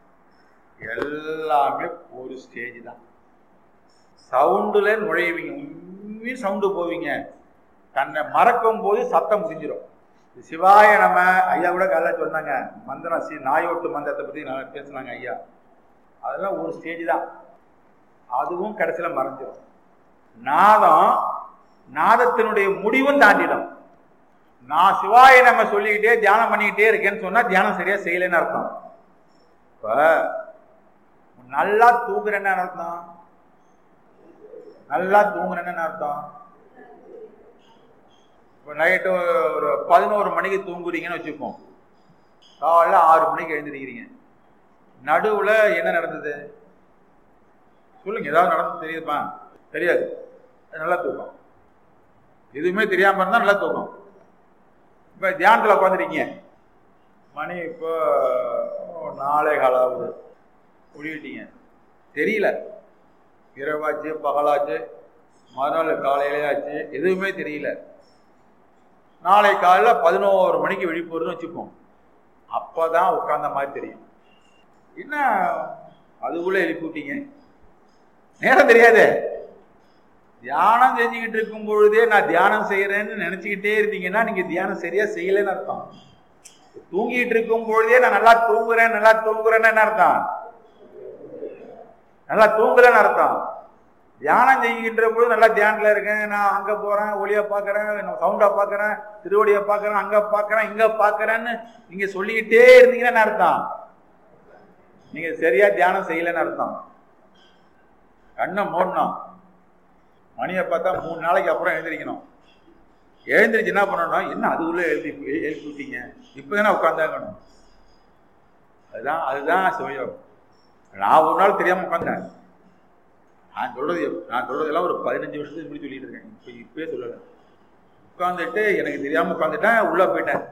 எல்லாமே ஒரு ஸ்டேஜ் தான் சவுண்டுல நுழைவீங்க உண்மையும் சவுண்டு போவீங்க தன்னை மறக்கும் போது சத்தம் முடிஞ்சிடும் இது சிவாய நம்ம ஐயா கூட காலைல சொன்னாங்க மந்திரம் சி நாயோட்டு மந்திரத்தை பத்தி நல்லா பேசுனாங்க ஐயா அதெல்லாம் ஒரு ஸ்டேஜ் தான் அதுவும் கடைசியில மறைஞ்சிடும் நாதம் நாதத்தினுடைய முடிவும் தாண்டிடும் நான் சிவாய நம்ம சொல்லிக்கிட்டே தியானம் பண்ணிக்கிட்டே இருக்கேன்னு சொன்னா தியானம் சரியா செய்யலைன்னு அர்த்தம் இப்ப நல்லா தூங்குறேன்னு அர்த்தம் நல்லா தூங்குறேன்னு அர்த்தம் இப்போ நைட்டு ஒரு பதினோரு மணிக்கு தூங்குறீங்கன்னு வச்சுப்போம் காலைல ஆறு மணிக்கு எழுந்திருக்கிறீங்க நடுவுல என்ன நடந்தது சொல்லுங்க ஏதாவது நடந்து தெரியுதுப்பா தெரியாது அது நல்லா தூக்கம் எதுவுமே தெரியாம இருந்தா நல்லா தூக்கம் இப்ப தியானத்துல உட்காந்துருக்கீங்க மணி இப்போ நாளே காலாவது குடிவிட்டீங்க தெரியல இரவாச்சு பகலாச்சு மறுநாள் காலையிலே ஆச்சு எதுவுமே தெரியல நாளை காலைல பதினோரு மணிக்கு விழிப்புறதுன்னு வச்சுப்போம் அப்பதான் உட்கார்ந்த மாதிரி தெரியும் என்ன அதுக்குள்ள எழுப்பி விட்டீங்க நேரம் தெரியாது தியானம் செஞ்சுக்கிட்டு இருக்கும் பொழுதே நான் தியானம் செய்யறேன்னு நினைச்சுக்கிட்டே இருந்தீங்கன்னா நீங்க தியானம் சரியா செய்யலைன்னு அர்த்தம் தூங்கிட்டு இருக்கும் பொழுதே நான் நல்லா தூங்குறேன் நல்லா தூங்குறேன்னு என்ன அர்த்தம் நல்லா தூங்கலன்னு அர்த்தம் தியானம் செய்கின்ற பொழுது நல்லா தியானத்துல இருக்கேன் நான் அங்க போறேன் ஒளிய பாக்குறேன் சவுண்டா பாக்குறேன் திருவடிய பாக்குறேன் அங்க பாக்குறேன் இங்க பாக்குறேன்னு நீங்க சொல்லிக்கிட்டே இருந்தீங்கன்னா என்ன அர்த்தம் நீங்க சரியா தியானம் செய்யலைன்னு அர்த்தம் கண்ணை மூடணும் மணியை பார்த்தா மூணு நாளைக்கு அப்புறம் எழுந்திரிக்கணும் எழுந்திரிச்சு என்ன பண்ணணும் என்ன அதுக்குள்ள எழுதி எழுப்பி விட்டீங்க இப்போ தானே உட்காந்தாங்கணும் அதுதான் அதுதான் சுயம் நான் ஒரு நாள் தெரியாம உட்காந்தேன் நான் சொல்றது எப்- நான் சொல்றதெல்லாம் ஒரு பதினஞ்சு வருஷத்துக்கு முன்னாடி சொல்லிட்டு இருக்கேன் இப்போ இப்பயே சொல்லலை உட்காந்துட்டு எனக்கு தெரியாம உட்காந்துட்டேன் உள்ள போயிட்டேன்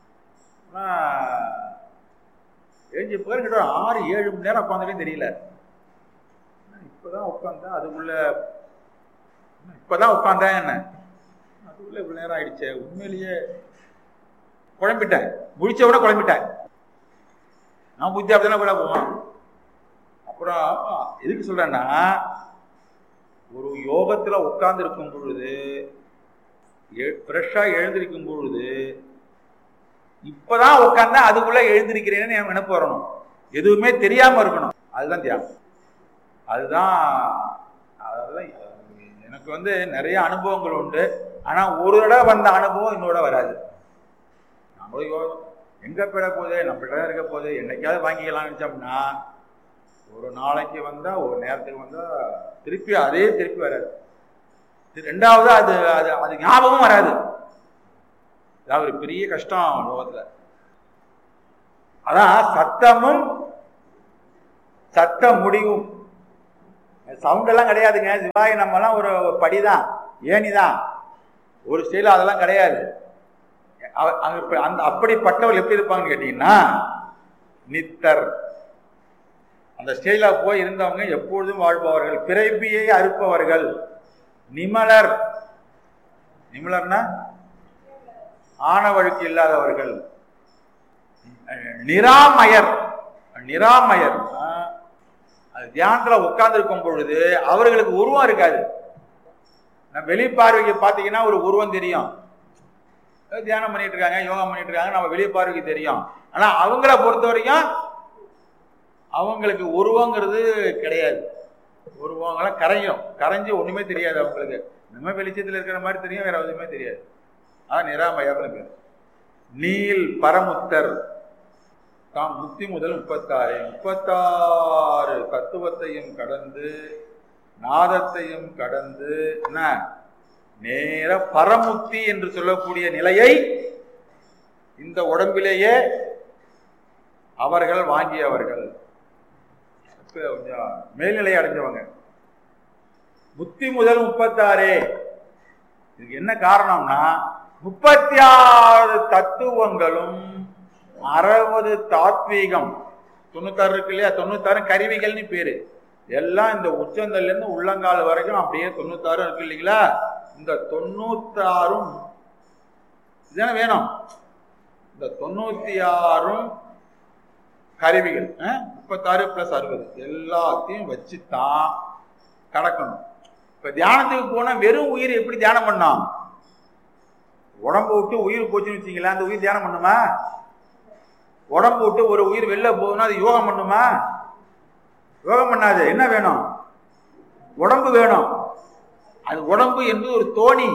எழுஞ்சி பேருக்கிட்ட ஆறு ஏழு மணி நேரம் உட்காந்துட்டே தெரியல இப்பதான் உட்காந்தேன் அதுக்குள்ள இப்பதான் உட்காந்தேன் என்ன அதுக்குள்ள இவ்வளவு நேரம் ஆயிடுச்சே உண்மையிலேயே குழம்பிட்டேன் முழிச்ச உடனே குழம்பிட்டேன் நான் புத்தி அப்படிதானே கூட போவான் அப்புறம் எதுக்கு சொல்றேன்னா ஒரு யோகத்துல உட்கார்ந்து இருக்கும் பொழுது ஃப்ரெஷ்ஷா எழுந்திருக்கும் பொழுது இப்பதான் உட்காந்தா அதுக்குள்ள எழுந்திருக்கிறேன்னு என் நினைப்பு வரணும் எதுவுமே தெரியாம இருக்கணும் அதுதான் தியானம் அதுதான் அதெல்லாம் எனக்கு வந்து நிறைய அனுபவங்கள் உண்டு ஆனா ஒரு தடவை வந்த அனுபவம் இன்னொரு தடவை வராது நம்மளும் யோ- எங்க போயிட போகுது நம்மகிட்ட தான் இருக்க போகுது என்னைக்காவது வாங்கிக்கலாம்னு நினைச்சோம்னா ஒரு நாளைக்கு வந்தா ஒரு நேரத்துக்கு வந்தா திருப்பி அதே திருப்பி வராது இது ரெண்டாவது அது அது அது ஞாபகம் வராது அதான் ஒரு பெரிய கஷ்டம் லோகத்துல அதான் சத்தமும் சத்த முடிவும் சவுண்ட் எல்லாம் கிடையாதுங்க சிவாய் நம்மலாம் ஒரு படிதான் ஏணிதான் ஒரு ஸ்டைல அதெல்லாம் கிடையாது அவ- அங்க இப்ப அந்த அப்படிப்பட்டவர்கள் எப்படி இருப்பாங்கன்னு கேட்டீங்கன்னா நித்தர் அந்த ஸ்டேஜ்ல போய் இருந்தவங்க எப்பொழுதும் வாழ்பவர்கள் பிறப்பியை அறுப்பவர்கள் நிமலர் நிமலர்னா ஆணவழுக்கு இல்லாதவர்கள் நிராமயர் நிராமயர் ஆ, அது தியானத்துல உட்கார்ந்து இருக்கும் பொழுது அவர்களுக்கு உருவம் இருக்காது நம்ம வெளிப்பார்வைக்கு பார்த்தீங்கன்னா ஒரு உருவம் தெரியும் ஏதோ தியானம் பண்ணிட்டு இருக்காங்க யோகா பண்ணிட்டு இருக்காங்க நம்ம வெளிய பார்வைக்கு தெரியும் ஆனா அவங்கள பொறுத்த வரைக்கும் அவங்களுக்கு உருவங்கிறது கிடையாது உருவங்களாம் கரையும் கரைஞ்சு ஒண்ணுமே தெரியாது அவங்களுக்கு நம்ம வெளிச்சத்துல இருக்கிற மாதிரி தெரியும் வேற எதுவுமே தெரியாது அதான் நிராமயர்னு பேர் நீல் பரமுத்தர் தாம் முக்தி முதல் முப்பத்தாறு முப்பத்தாறு தத்துவத்தையும் கடந்து நாதத்தையும் கடந்து என்ன நேர பரமுக்தி என்று சொல்லக்கூடிய நிலையை இந்த உடம்பிலேயே அவர்கள் வாங்கியவர்கள் இப்ப கொஞ்சம் மேல்நிலை அடைஞ்சவங்க புத்தி முதல் முப்பத்தாறு இதுக்கு என்ன காரணம்னா முப்பத்தி ஆறு தத்துவங்களும் அறுபது தாத்வீகம் தொண்ணூத்தாறு இருக்கு இல்லையா தொண்ணூத்தாறு கருவிகள்னு பேரு எல்லாம் இந்த உச்சந்தல்ல இருந்து உள்ளங்கால் வரைக்கும் அப்படியே தொண்ணூத்தாறு இருக்கு இல்லைங்களா இந்த தொண்ணூத்தாறும் இதுதானே வேணும் இந்த தொண்ணூத்தி ஆறும் கருவிகள் அஹ், முப்பத்தாறு பிளஸ் அறுபது எல்லாத்தையும் வச்சு தான் கடக்கணும் இப்ப தியானத்துக்கு போனா வெறும் உயிர் எப்படி தியானம் பண்ணோம் உடம்பு விட்டு உயிர் போச்சுன்னு வச்சுங்களேன் அந்த உயிர் தியானம் பண்ணுமா உடம்பு விட்டு ஒரு உயிர் வெளில போகுதுன்னா அது யோகம் பண்ணுமா யோகம் பண்ணாது என்ன வேணும் உடம்பு வேணும் அது உடம்பு என்பது ஒரு தோணி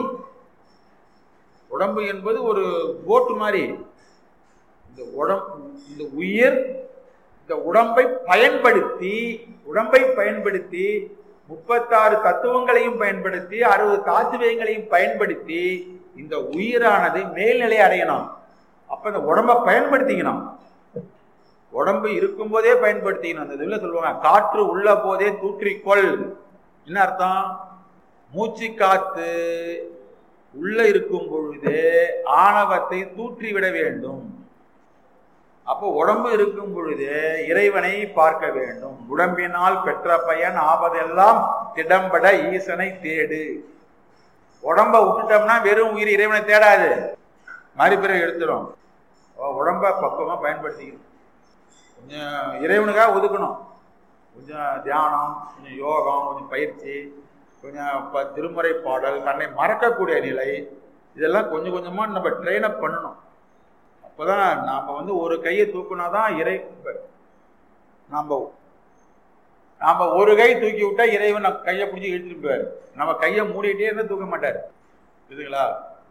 உடம்பு என்பது ஒரு போட்டு மாதிரி இந்த உடம்பு இந்த உயிர் இந்த உடம்பை பயன்படுத்தி உடம்பை பயன்படுத்தி முப்பத்தாறு தத்துவங்களையும் பயன்படுத்தி அறுபது தாத்துவங்களையும் பயன்படுத்தி இந்த உயிரானது மேல்நிலை அடையணும் அப்ப இந்த உடம்பை பயன்படுத்திக்கணும் உடம்பு இருக்கும்போதே பயன்படுத்திக்கணும் அந்த இதுல சொல்லுவாங்க காற்று உள்ள போதே தூற்றிக்கொள் என்ன அர்த்தம் மூச்சு காத்து உள்ள இருக்கும் பொழுது ஆணவத்தை தூற்றிவிட வேண்டும் அப்போ உடம்பு இருக்கும் பொழுது இறைவனை பார்க்க வேண்டும் உடம்பினால் பெற்ற பயன் ஆவதெல்லாம் திடம்பட ஈசனை தேடு உடம்ப விட்டுட்டோம்னா வெறும் உயிர் இறைவனை தேடாது மறுபிறகு எடுத்துரும் அப்போ உடம்ப பக்குவமா பயன்படுத்திக்கணும் கொஞ்சம் இறைவனுக்காக ஒதுக்கணும் கொஞ்சம் தியானம் கொஞ்சம் யோகம் கொஞ்சம் பயிற்சி கொஞ்சம் இப்போ திருமுறை பாடல் தன்னை மறக்கக்கூடிய நிலை இதெல்லாம் கொஞ்சம் கொஞ்சமாக நம்ம ட்ரெயின் அப் பண்ணணும் அப்போ தான் நாம் வந்து ஒரு கையை தூக்குனா தான் இறை நாம் நாம் ஒரு கை தூக்கி விட்டா இறைவன் நம்ம கையை பிடிச்சி இழுத்துட்டு போவார் நம்ம கையை மூடிட்டே இருந்தால் தூக்க மாட்டார் இதுங்களா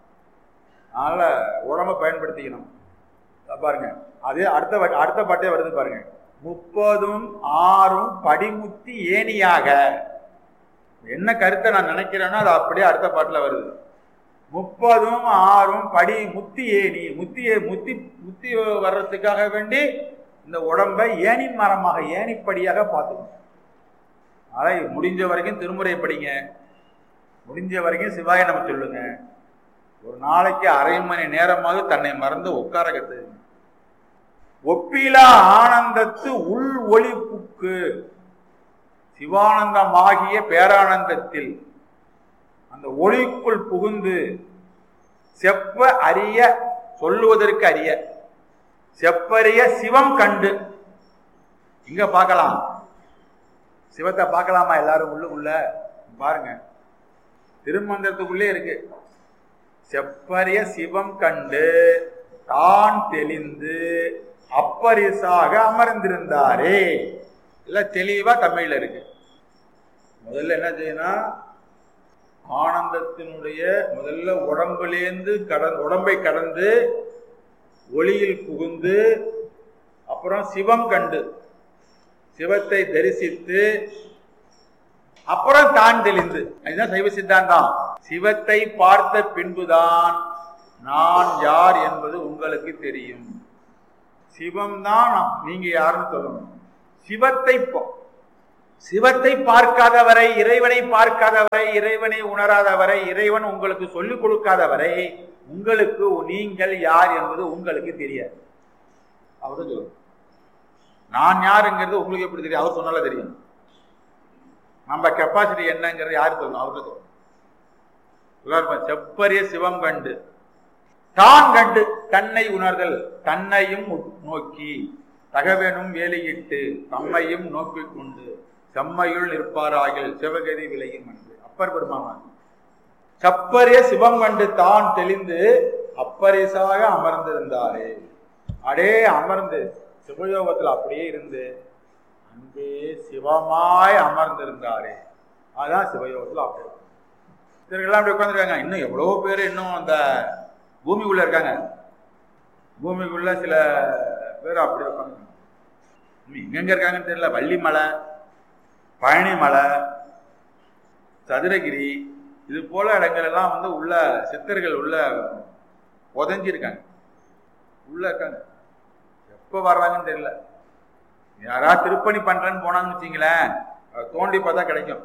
அதனால் உடம்ப பயன்படுத்திக்கணும் பாருங்க அதே அடுத்த அடுத்த பாட்டே வருது பாருங்க முப்பதும் ஆறும் படிமுத்தி ஏனியாக என்ன கருத்தை நான் நினைக்கிறேன்னா அது அப்படியே அடுத்த பாட்டில் வருது முப்பதும் ஆறும் படி முத்தி ஏணி முத்திய முத்தி முத்தி வர்றதுக்காக வேண்டி இந்த உடம்பை ஏணி மரமாக ஏணிப்படியாக பார்த்துக்கணும் அதனால் முடிஞ்ச வரைக்கும் திருமுறை படிங்க முடிஞ்ச வரைக்கும் சிவாய நம்ம சொல்லுங்க ஒரு நாளைக்கு அரை மணி நேரமாக தன்னை மறந்து உட்கார கத்துங்க ஒப்பிலா ஆனந்தத்து உள் ஒளிப்புக்கு சிவானந்தமாகிய பேரானந்தத்தில் அந்த ஒளிக்குள் புகுந்து செப்ப அறிய சொல்லுவதற்கு அறிய செப்பறிய சிவம் கண்டு இங்க பார்க்கலாம் சிவத்தை பார்க்கலாமா எல்லாரும் உள்ளுக்குள்ள பாருங்க திருமந்திரத்துக்குள்ளே இருக்கு செப்பறிய சிவம் கண்டு தான் தெளிந்து அப்பரிசாக அமர்ந்திருந்தாரே இல்ல தெளிவா தமிழ்ல இருக்கு முதல்ல என்ன செய்யணும் ஆனந்தத்தினுடைய முதல்ல உடம்புலேருந்து கடன் உடம்பை கடந்து ஒளியில் புகுந்து அப்புறம் சிவம் கண்டு சிவத்தை தரிசித்து அப்புறம் தான் தெளிந்து அதுதான் சைவ சித்தாந்தம் சிவத்தை பார்த்த பின்புதான் நான் யார் என்பது உங்களுக்கு தெரியும் சிவம் தான் நீங்க யாருன்னு சொல்லணும் சிவத்தை சிவத்தை பார்க்காதவரை இறைவனை பார்க்காதவரை இறைவனை உணராதவரை இறைவன் உங்களுக்கு சொல்லிக் கொடுக்காதவரை உங்களுக்கு நீங்கள் யார் என்பது உங்களுக்கு தெரியாது அவரு சொல்லுங்க நான் யாருங்கிறது உங்களுக்கு எப்படி தெரியும் அவர் சொன்னால தெரியும் நம்ம கெப்பாசிட்டி என்னங்கிறது யாரு சொல்லணும் அவருக்கு சொல்லணும் செப்பரிய சிவம் கண்டு தான் கண்டு தன்னை உணர்தல் தன்னையும் நோக்கி தகவனும் வேலையிட்டு தம்மையும் நோக்கிக் கொண்டு செம்மையுள் நிற்பாராகில் சிவகதி விளையும் என்று அப்பர் பெருமானார் சப்பரிய சிவம் கண்டு தான் தெளிந்து அப்பரிசாக அமர்ந்திருந்தாரே அடே அமர்ந்து சிவயோகத்தில் அப்படியே இருந்து அன்பே சிவமாய் அமர்ந்திருந்தாரே அதுதான் சிவயோகத்தில் அப்படி இதற்கெல்லாம் அப்படி உட்காந்துருக்காங்க இன்னும் எவ்வளோ பேர் இன்னும் அந்த பூமிக்குள்ள இருக்காங்க பூமிக்குள்ள சில பேர் அப்படி உட்காந்து எங்கெங்க இருக்காங்கன்னு தெரியல வள்ளிமலை பழனிமலை சதுரகிரி இது போல இடங்கள் எல்லாம் வந்து உள்ள சித்தர்கள் உள்ள புதஞ்சிருக்காங்க உள்ள இருக்காங்க எப்போ வர்றாங்கன்னு தெரியல யாராவது திருப்பணி பண்றேன்னு போனாங்கன்னு வச்சிங்களேன் தோண்டி பார்த்தா கிடைக்கும்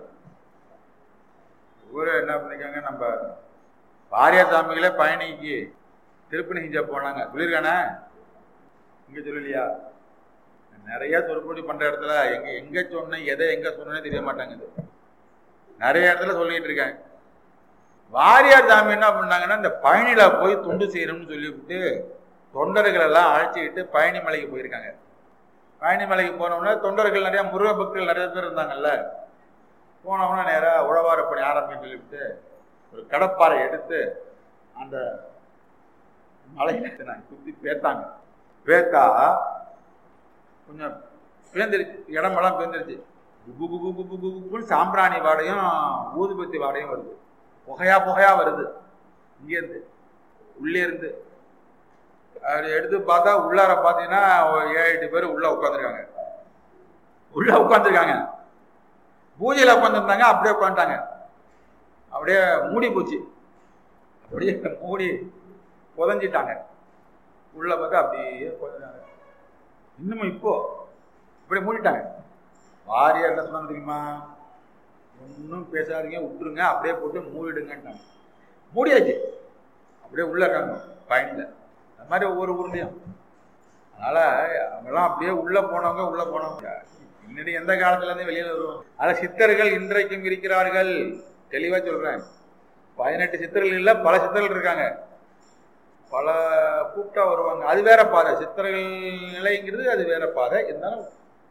ஊரை என்ன பண்ணிருக்காங்க நம்ம பாரியா சாமிகளே பயணிக்கு திருப்பணி செஞ்ச போனாங்க சொல்லியிருக்கானே இங்க சொல்லலையா நிறைய சொற்பொழி பண்ற இடத்துல எங்க எங்க சொன்னேன் எதை எங்க சொன்னேன்னு தெரிய மாட்டாங்குது நிறைய இடத்துல சொல்லிட்டு இருக்காங்க வாரியார் சாமி என்ன பண்ணாங்கன்னா இந்த பழனியில போய் தொண்டு செய்யணும்னு சொல்லிவிட்டு தொண்டர்கள் எல்லாம் அழைச்சிக்கிட்டு பழனி மலைக்கு போயிருக்காங்க பழனி மலைக்கு போனோம்னா தொண்டர்கள் நிறைய முருக பக்தர்கள் நிறைய பேர் இருந்தாங்கல்ல போனோம்னா நேராக உழவார பணி ஆரம்பின்னு சொல்லிவிட்டு ஒரு கடப்பாறை எடுத்து அந்த மலையில நான் குத்தி பேத்தாங்க பேத்தா கொஞ்சம் பேந்திருச்சு இடமெல்லாம் பேந்திருச்சு குபு குபு குபு குபுன்னு சாம்பிராணி வாடையும் ஊதுபத்தி வாடையும் வருது புகையா புகையா வருது இங்கேருந்து உள்ளே இருந்து அப்படி எடுத்து பார்த்தா உள்ளார பார்த்தீங்கன்னா ஒரு ஏழு எட்டு பேர் உள்ள உட்காந்துருக்காங்க உள்ள உட்காந்துருக்காங்க பூஜையில் உட்காந்துருந்தாங்க அப்படியே உட்காந்துட்டாங்க அப்படியே மூடி போச்சு அப்படியே மூடி புதஞ்சிட்டாங்க உள்ள பார்த்தா அப்படியே புதஞ்சாங்க இன்னமும் இப்போ இப்படி மூடிட்டாங்க வாரியார் என்ன சொன்னாங்க தெரியுமா ஒன்றும் பேசாதீங்க விட்டுருங்க அப்படியே போட்டு மூடிடுங்கன்ட்டாங்க மூடியாச்சு அப்படியே உள்ள இருக்காங்க பயணியில் அந்த மாதிரி ஒவ்வொரு ஊர்லேயும் அதனால அவங்கெல்லாம் அப்படியே உள்ள போனவங்க உள்ள போனவங்க முன்னாடி எந்த காலத்துல இருந்து வெளியில வருவோம் அதனால சித்தர்கள் இன்றைக்கும் இருக்கிறார்கள் தெளிவா சொல்றேன் பதினெட்டு சித்தர்கள் இல்ல பல சித்தர்கள் இருக்காங்க பல கூப்பிட்டா வருவாங்க அது வேற பாதை சித்தர்கள் நிலைங்கிறது அது வேற பாதை இருந்தாலும்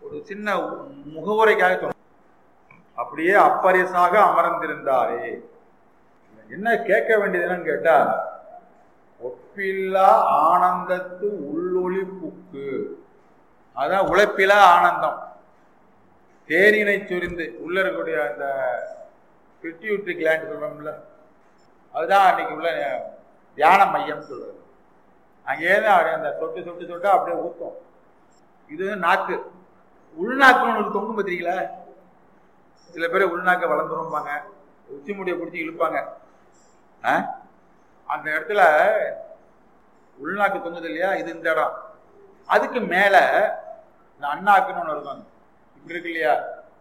ஒரு சின்ன முகவுரைக்காக சொன்ன அப்படியே அப்பரிசாக அமர்ந்திருந்தாரே என்ன கேட்க வேண்டியது என்னன்னு கேட்டா ஒப்பில்லா ஆனந்தத்து உள்ளொளி புக்கு அதான் உழைப்பிலா ஆனந்தம் தேனினை சொரிந்து உள்ள இருக்கக்கூடிய அந்த பிட்யூட்ரி கிளாண்ட் சொல்றோம்ல அதுதான் அன்னைக்கு உள்ள தியான மையம் சொல்றது அங்கேருந்து அவர் அந்த சொட்டு சொட்டு சொட்டா அப்படியே ஊத்தும் இது வந்து நாக்கு உள்நாக்குன்னு ஒன்று தொங்கும் பார்த்தீங்களா சில பேர் உள்நாக்க வளர்ந்துரும்பாங்க உச்சி முடியை பிடிச்சி இழுப்பாங்க ஆ? அந்த இடத்துல உள்நாக்கு தொங்குது இல்லையா இது இந்த இடம் அதுக்கு மேல இந்த அண்ணாக்குன்னு ஒன்று இருக்கும் இப்படி இருக்கு இல்லையா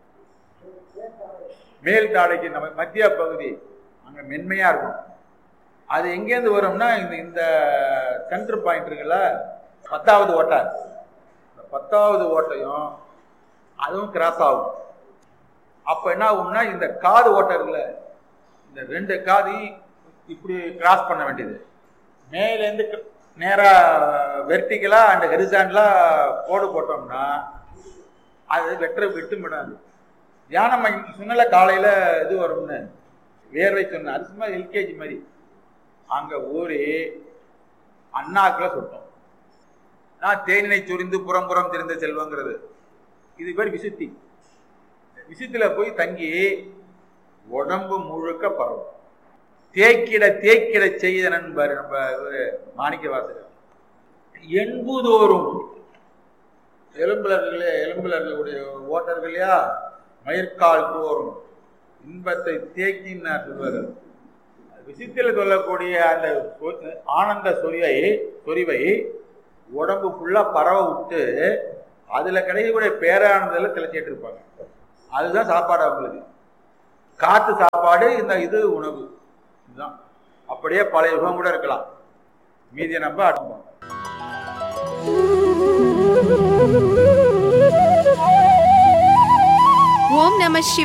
மேல் தாடைக்கு நம்ம மத்திய பகுதி அங்க மென்மையா இருக்கும் அது எங்கேருந்து வரும்னா இந்த இந்த சென்டர் பாயிண்ட் இருக்குல்ல பத்தாவது ஓட்டை இந்த பத்தாவது ஓட்டையும் அதுவும் கிராஸ் ஆகும் அப்ப என்ன ஆகும்னா இந்த காது ஓட்டை இருக்குல்ல இந்த ரெண்டு காதையும் இப்படி கிராஸ் பண்ண வேண்டியது மேலேருந்து க- நேரா வெர்டிக்கலா அண்ட் ஹெரிசாண்டலா கோடு போட்டோம்னா அது வெற்ற விட்டு விடாது தியானம் பண்ணி- சொன்னல காலையில இது வரும்னு வேர்வை சொன்ன அது சும்மா எல்கேஜி மாதிரி அங்க ஊறி அண்ணாக்குல சுட்டோம் நான் தேனினை சொரிந்து புறம் புறம் தெரிந்த செல்வங்கிறது இது பேர் விசுத்தி விசுத்தில போய் தங்கி உடம்பு முழுக்க பரவும் தேக்கிட தேக்கிட செய்த நண்பர் நம்ம இவரு மாணிக்க வாசகர் என்புதோறும் எலும்புல இருக்கலையே எலும்புல இருக்கக்கூடிய ஓட்டர்கள் இல்லையா மயிர்கால் தோறும் இன்பத்தை தேக்கினார் சொல்வார் விசித்தில சொல்லக்கூடிய அந்த சொ- ஆனந்த சொரிவை சொரிவை உடம்பு ஃபுல்லா பரவ விட்டு அதுல கிடைக்கக்கூடிய பேரானதில் திளைச்சிட்டு இருப்பாங்க அதுதான் சாப்பாடு அவங்களுக்கு காத்து சாப்பாடு இந்த இது உணவு இதுதான் அப்படியே பழைய யுகம் கூட இருக்கலாம் மீதியை நம்ம அனுப்போம் ஓம் நம